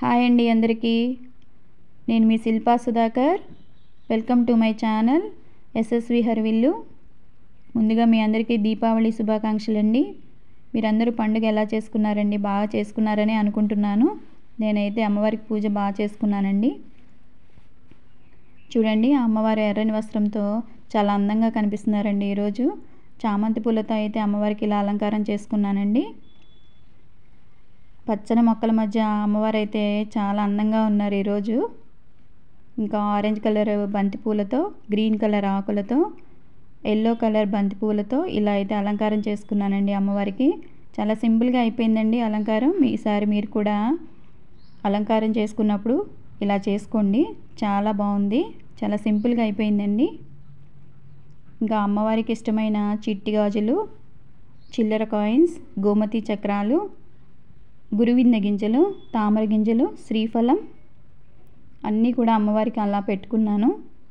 hi అండి అందరికీ నేను మీ Shilpa Sudhakar welcome to my channel SSV హర్విల్లు ముందుగా మీ అందరికీ దీపావళి శుభాకాంక్షలు అండి మీరందరూ పండుగ ఎలా చేసుకున్నారండి బాగా చేసుకున్నారని అనుకుంటున్నాను నేనైతే అమ్మవారికి పూజ బాగా చేసుకున్నానండి చూడండి ఆ అమ్మవారి ఎర్రని వస్త్రంతో చాలా అందంగా కనిపిస్తున్నారండి ఈరోజు చామంతి పూలతో అయితే అమ్మవారికి ఇలా అలంకారం చేసుకున్నానండి పచ్చని మొక్కల మధ్య అమ్మవారు అయితే చాలా అందంగా ఉన్నారు ఈరోజు ఇంకా ఆరెంజ్ కలర్ బంతి పూలతో గ్రీన్ కలర్ ఆకులతో ఎల్లో కలర్ బంతి పూలతో ఇలా అయితే అలంకారం చేసుకున్నానండి అమ్మవారికి చాలా సింపుల్గా అయిపోయిందండి అలంకారం ఈసారి మీరు కూడా అలంకారం చేసుకున్నప్పుడు ఇలా చేసుకోండి చాలా బాగుంది చాలా సింపుల్గా అయిపోయిందండి ఇంకా అమ్మవారికి ఇష్టమైన చిట్టి గాజులు చిల్లర కాయిన్స్ గోమతి చక్రాలు గురువింద గింజలు తామర గింజలు శ్రీఫలం అన్నీ కూడా అమ్మవారికి అలా పెట్టుకున్నాను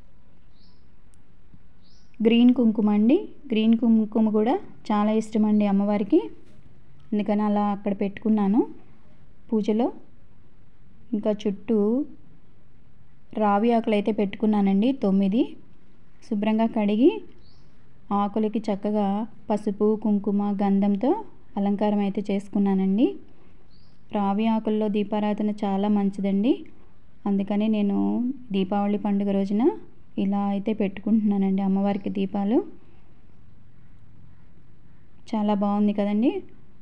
గ్రీన్ కుంకుమ అండి గ్రీన్ కుంకుమ కూడా చాలా ఇష్టం అండి అమ్మవారికి అందుకని అలా అక్కడ పెట్టుకున్నాను పూజలో ఇంకా చుట్టూ రావి ఆకులు అయితే పెట్టుకున్నానండి తొమ్మిది శుభ్రంగా కడిగి ఆకులకి చక్కగా పసుపు కుంకుమ గంధంతో అలంకారం అయితే చేసుకున్నానండి రావి ఆకుల్లో దీపారాధన చాలా మంచిదండి అందుకని నేను దీపావళి పండుగ రోజున ఇలా అయితే పెట్టుకుంటున్నానండి అమ్మవారికి దీపాలు చాలా బాగుంది కదండి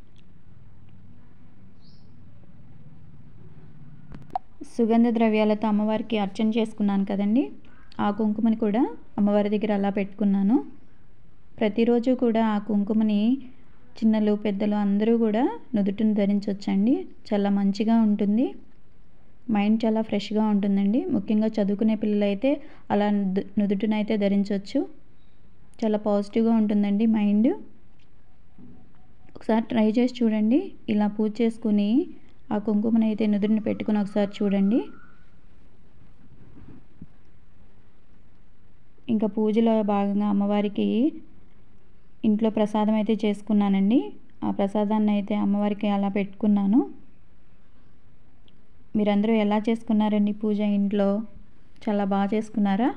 సుగంధ ద్రవ్యాలతో అమ్మవారికి అర్చన చేసుకున్నాను కదండి ఆ కుంకుమని కూడా అమ్మవారి దగ్గర అలా పెట్టుకున్నాను ప్రతిరోజు కూడా ఆ కుంకుమని చిన్నలు పెద్దలు అందరూ కూడా నుదుటిని ధరించవచ్చండి చాలా మంచిగా ఉంటుంది మైండ్ చాలా ఫ్రెష్గా ఉంటుందండి ముఖ్యంగా చదువుకునే పిల్లలైతే అలా నుదుటినైతే ధరించవచ్చు చాలా పాజిటివ్గా ఉంటుందండి మైండ్ ఒకసారి ట్రై చేసి చూడండి ఇలా పూజ చేసుకుని ఆ కుంకుమని అయితే నుదుటిని పెట్టుకుని ఒకసారి చూడండి ఇంకా పూజలో భాగంగా అమ్మవారికి ఇంట్లో ప్రసాదం అయితే చేసుకున్నానండి ఆ ప్రసాదాన్ని అయితే అమ్మవారికి అలా పెట్టుకున్నాను మీరందరూ ఎలా చేసుకున్నారండి పూజ ఇంట్లో చాలా బాగా చేసుకున్నారా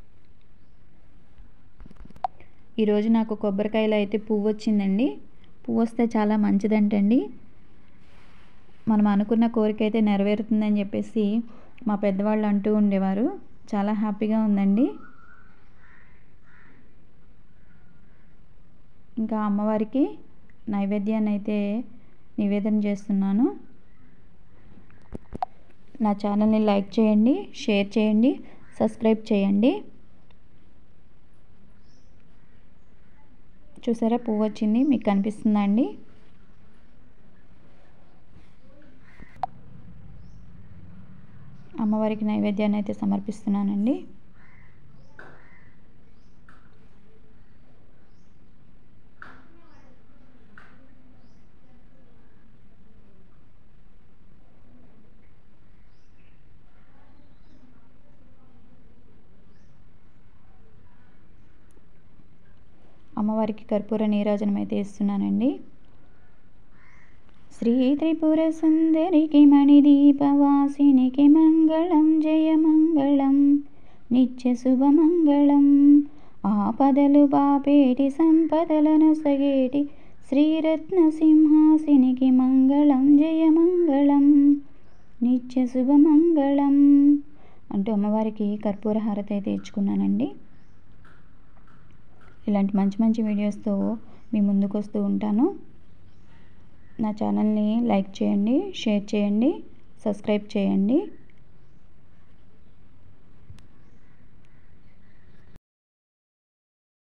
ఈరోజు నాకు కొబ్బరికాయలు అయితే పువ్వు వచ్చిందండి పువ్వు వస్తే చాలా మంచిదంటండి మనం అనుకున్న కోరిక అయితే నెరవేరుతుందని చెప్పేసి మా పెద్దవాళ్ళు అంటూ ఉండేవారు చాలా హ్యాపీగా ఉందండి ఇంకా అమ్మవారికి నైవేద్యాన్ని అయితే నివేదన చేస్తున్నాను నా ఛానల్ని లైక్ చేయండి షేర్ చేయండి సబ్స్క్రైబ్ చేయండి చూసారా పువ్వు వచ్చింది మీకు కనిపిస్తుందా అండి అమ్మవారికి నైవేద్యాన్ని అయితే సమర్పిస్తున్నానండి అమ్మవారికి కర్పూర నీరాజనం అయితే ఇస్తున్నానండి శ్రీ త్రిపుర సుందరికి మణిదీపవాసినికి మంగళం జయ మంగళం నిత్య శుభమంగళం ఆపదలు బాపేటి సంపదలను సగేటి శ్రీరత్న సింహాసినికి మంగళం జయ మంగళం నిత్య శుభమంగళం అంటూ అమ్మవారికి కర్పూర హారతి అయితే ఇచ్చుకున్నానండి ఇలాంటి మంచి మంచి వీడియోస్తో మీ ముందుకు వస్తూ ఉంటాను నా ఛానల్ని లైక్ చేయండి షేర్ చేయండి సబ్స్క్రైబ్ చేయండి